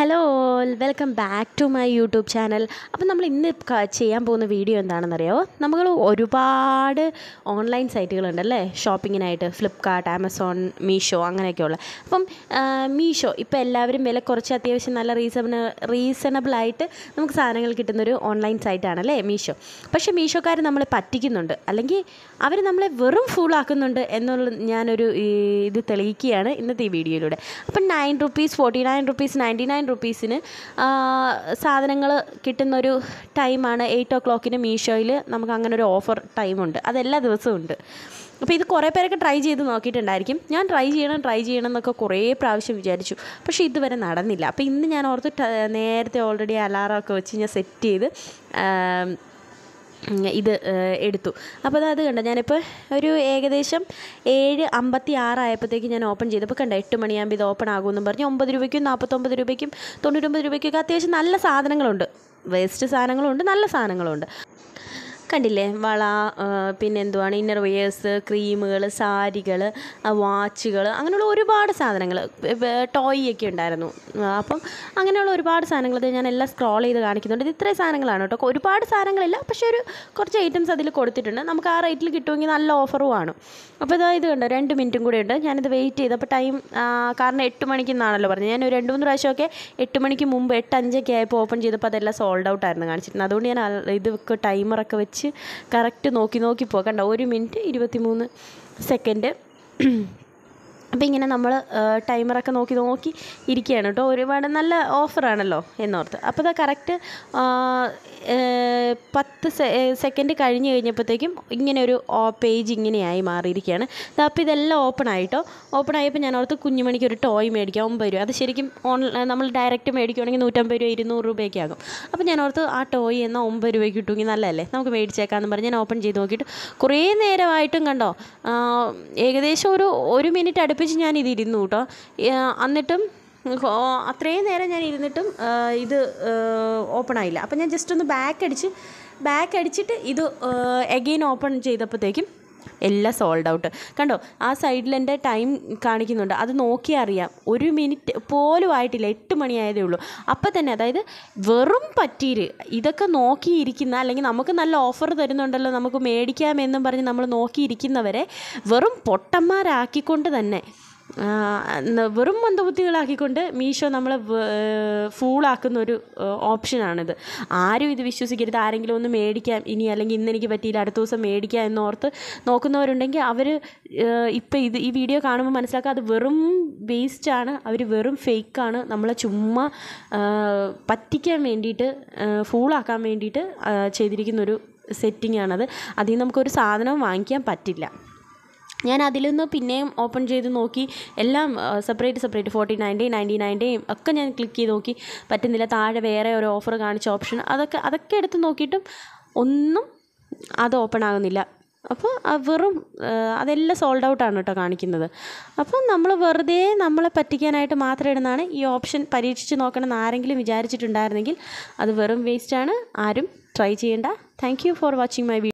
hello all welcome back to my YouTube channel അപ്പം നമ്മൾ ഇന്ന് ക- ചെയ്യാൻ പോകുന്ന വീഡിയോ എന്താണെന്നറിയോ നമ്മൾ ഒരുപാട് ഓൺലൈൻ സൈറ്റുകളുണ്ടല്ലേ ഷോപ്പിങ്ങിനായിട്ട് ഫ്ലിപ്കാർട്ട് ആമസോൺ മീഷോ അങ്ങനെയൊക്കെയുള്ള അപ്പം ആ, മീഷോ ഇപ്പോൾ എല്ലാവരും വില കുറച്ച് അത്യാവശ്യം നല്ല റീസണ റീസണബിൾ ആയിട്ട് നമുക്ക് സാധനങ്ങൾ കിട്ടുന്നൊരു ഓൺലൈൻ സൈറ്റാണല്ലേ മീഷോ പക്ഷേ മീഷോക്കാർ നമ്മളെ പറ്റിക്കുന്നുണ്ട് അല്ലെങ്കിൽ അവർ നമ്മളെ വെറും ഫുള്ളാക്കുന്നുണ്ട് എന്നുള്ള ഞാനൊരു ഈ, ഇത് തെളിയിക്കുകയാണ് ഇന്നത്തെ ഈ വീഡിയോയിലൂടെ അപ്പം nine rupees forty nine rupees ninety nine റുപ്പീസിന് സാധനങ്ങൾ കിട്ടുന്നൊരു ടൈമാണ് എയ്റ്റ് ഓ ക്ലോക്കിന് മീഷോയിൽ നമുക്ക് അങ്ങനെ ഒരു ഓഫർ ടൈമുണ്ട് അതെല്ലാ ദിവസവും ഉണ്ട് അപ്പോൾ ഇത് കുറേ പേരൊക്കെ ട്രൈ ചെയ്ത് നോക്കിയിട്ടുണ്ടായിരിക്കും ഞാൻ ട്രൈ ചെയ്യണം ട്രൈ ചെയ്യണം എന്നൊക്കെ കുറേ പ്രാവശ്യം വിചാരിച്ചു പക്ഷേ ഇതുവരെ നടന്നില്ല അപ്പോൾ ഇന്ന് ഞാൻ ഓർത്ത് ട- നേരത്തെ ഓൾറെഡി അലാറമൊക്കെ വെച്ച് ഞാൻ സെറ്റ് ചെയ്ത് ആം, ഉം, ഇത് ഏഹ്, എടുത്തു അപ്പോൾ അത് കണ്ട ഞാനിപ്പോൾ ഒരു ഏകദേശം ഏഴ് അമ്പത്തി ആറായപ്പോഴത്തേക്ക് ഞാൻ ഓപ്പൺ ചെയ്തപ്പോൾ കണ്ട എട്ട് മണിയാകുമ്പോൾ ഇത് ഓപ്പൺ ആകുമെന്നും പറഞ്ഞ് ഒമ്പത് രൂപയ്ക്കും നാൽപ്പത്തൊമ്പത് രൂപയ്ക്കും തൊണ്ണൂറ്റൊമ്പത് രൂപയ്ക്കൊക്കെ അത്യാവശ്യം നല്ല സാധനങ്ങളുണ്ട് വേസ്റ്റ് സാധനങ്ങളുണ്ട് നല്ല സാധനങ്ങളുണ്ട് കണ്ടില്ലേ വള ആ, പിന്നെ എന്തുവാണ് ഇന്നർ വെയേഴ്സ് ക്രീമുകൾ സാരികൾ വാച്ചുകൾ അങ്ങനെയുള്ള ഒരുപാട് സാധനങ്ങൾ ടോയ് ഒക്കെ ഉണ്ടായിരുന്നു ആ, അപ്പം അങ്ങനെയുള്ള ഒരുപാട് സാധനങ്ങൾ ഇത് ഞാൻ എല്ലാം സ്ക്രോൾ ചെയ്ത് കാണിക്കുന്നുണ്ട് ഇത് ഇത്രയും സാധനങ്ങളാണ് കേട്ടോ ഒരുപാട് സാധനങ്ങളില്ല പക്ഷേ ഒരു കുറച്ച് ഐറ്റംസ് അതിൽ കൊടുത്തിട്ടുണ്ട് നമുക്ക് ആ റേറ്റിൽ കിട്ടുമെങ്കിൽ നല്ല ഓഫറും ആണ് അപ്പോൾ ഇതാ ഇത് കണ്ടോ രണ്ട് മിനിറ്റും കൂടെ ഉണ്ട് ഞാനിത് വെയിറ്റ് ചെയ്ത് അപ്പോൾ ടൈം കാരണം എട്ട് മണിക്ക് എന്നാണല്ലോ പറഞ്ഞത് ഞാൻ ഒരു രണ്ട് മൂന്ന് പ്രാവശ്യമൊക്കെ എട്ട് മണിക്ക് മുമ്പ് എട്ട് അഞ്ചൊക്കെ ആയപ്പോൾ ഓപ്പൺ ചെയ്തപ്പോൾ അതെല്ലാം സോൾഡ് ഔട്ട് ആയിരുന്നു കാണിച്ചിരുന്നത് അതുകൊണ്ട് ഞാൻ അൽ- ഇതൊക്കെ ടൈമറൊക്കെ വെച്ച് കറക്റ്റ് നോക്കി നോക്കി പോകാം കണ്ടോ ഒരു മിനിറ്റ് ഇരുപത്തി മൂന്ന് സെക്കൻഡ് അപ്പോൾ ഇങ്ങനെ നമ്മൾ ടൈമറൊക്കെ നോക്കി നോക്കി ഇരിക്കുകയാണ് കേട്ടോ ഒരുപാട് നല്ല ഓഫറാണല്ലോ എന്നോർത്ത് അപ്പോൾ അത് കറക്റ്റ് പത്ത് സെക്കൻഡ് കഴിഞ്ഞ് കഴിഞ്ഞപ്പോഴത്തേക്കും ഇങ്ങനെ ഒരു പേജ് ഇങ്ങനെയായി മാറിയിരിക്കുകയാണ് ദാ അപ്പോൾ ഇതെല്ലാം ഓപ്പൺ ആയിട്ടോ ഓപ്പൺ ആയപ്പോൾ ഞാൻ ഓർത്ത് കുഞ്ഞുമണിക്ക് ഒരു ടോയ് മേടിക്കാം ഒമ്പത് രൂപ അത് ശരിക്കും ഓൺ നമ്മൾ ഡയറക്റ്റ് മേടിക്കുകയാണെങ്കിൽ നൂറ്റമ്പത് രൂപ ഇരുന്നൂറ് രൂപയൊക്കെ ആകും അപ്പോൾ ഞാൻ ഓർത്ത് ആ ടോയ് എന്നാൽ ഒമ്പത് രൂപയ്ക്ക് കിട്ടുമെങ്കിൽ നല്ലതല്ലേ നമുക്ക് മേടിച്ചേക്കാമെന്ന് പറഞ്ഞ് ഞാൻ ഓപ്പൺ ചെയ്ത് നോക്കിയിട്ട് കുറേ നേരമായിട്ടും കണ്ടോ ആ, ഏകദേശം ഒരു ഒരു മിനിറ്റ് അടുപ്പിച്ച് ഞാൻ ഇത് ഇരുന്നു കേട്ടോ ആ, എന്നിട്ടും ഹോ- അത്രയും നേരം ഞാൻ ഇരുന്നിട്ടും ആ, ഇത് ഓപ്പൺ ആയില്ല അപ്പം ഞാൻ ജസ്റ്റ് ഒന്ന് ബാക്ക് അടിച്ച് ബാക്ക് അടിച്ചിട്ട് ഇത് എഗെയിൻ ഓപ്പൺ ചെയ്തപ്പോഴത്തേക്കും എല്ലാം സോൾഡ് ഔട്ട് കണ്ടോ ആ സൈഡിൽ എൻ്റെ ടൈം കാണിക്കുന്നുണ്ട് അത് നോക്കിയാൽ അറിയാം ഒരു മിനിറ്റ് പോലും ആയിട്ടില്ല എട്ട് മണിയായതേ ഉള്ളൂ അപ്പം തന്നെ അതായത് വെറും പറ്റീര് ഇതൊക്കെ നോക്കിയിരിക്കുന്ന അല്ലെങ്കിൽ നമുക്ക് നല്ല ഓഫർ തരുന്നുണ്ടല്ലോ നമുക്ക് മേടിക്കാമെന്നും പറഞ്ഞ് നമ്മൾ നോക്കിയിരിക്കുന്നവരെ വെറും പൊട്ടന്മാരാക്കിക്കൊണ്ട് തന്നെ ആ, ന- വെറും മന്ദബുദ്ധികളാക്കിക്കൊണ്ട് മീഷോ നമ്മളെ ഫൂളാക്കുന്ന ഒരു ഓപ്ഷനാണിത് ആരും ഇത് വിശ്വസിക്കരുത് ആരെങ്കിലും ഒന്ന് മേടിക്കാം ഇനി അല്ലെങ്കിൽ ഇന്ന് എനിക്ക് പറ്റിയില്ല അടുത്ത ദിവസം മേടിക്കാം എന്നോർത്ത് നോക്കുന്നവരുണ്ടെങ്കിൽ അവർ ഇപ്പം ഇത് ഈ വീഡിയോ കാണുമ്പോൾ മനസ്സിലാക്കുക അത് വെറും വേസ്റ്റാണ് അവർ വെറും ഫേക്കാണ് നമ്മളെ ചുമ്മാ ആ, പറ്റിക്കാൻ വേണ്ടിയിട്ട് ഫൂളാക്കാൻ വേണ്ടിയിട്ട് ആ, ചെയ്തിരിക്കുന്നൊരു സെറ്റിംഗ് ആണത് അതിൽ നിന്ന് നമുക്കൊരു സാധനവും വാങ്ങിക്കാൻ പറ്റില്ല ഞാൻ അതിൽ നിന്ന് പിന്നെയും ഓപ്പൺ ചെയ്ത് നോക്കി എല്ലാം സെപ്പറേറ്റ് സെപ്പറേറ്റ് ഫോർട്ടി നയൻറ്റെയും നയൻറ്റി നയൻറ്റെയും ഒക്കെ ഞാൻ ക്ലിക്ക് ചെയ്ത് നോക്കി പറ്റുന്നില്ല താഴെ വേറെ ഒരു ഓഫർ കാണിച്ച ഓപ്ഷൻ അതൊക്കെ അതൊക്കെ എടുത്ത് നോക്കിയിട്ടും ഒന്നും അത് ഓപ്പൺ ആകുന്നില്ല അപ്പോൾ ആ വെറും ആ, അതെല്ലാം സോൾഡ് ഔട്ടാണ് കേട്ടോ കാണിക്കുന്നത് അപ്പോൾ നമ്മൾ വെറുതെ നമ്മളെ പറ്റിക്കാനായിട്ട് മാത്രം ഇടുന്നതാണ് ഈ ഓപ്ഷൻ പരീക്ഷിച്ച് നോക്കണം എന്ന് ആരെങ്കിലും വിചാരിച്ചിട്ടുണ്ടായിരുന്നെങ്കിൽ അത് വെറും വേസ്റ്റാണ് ആരും ട്രൈ ചെയ്യേണ്ട thank you for watching my video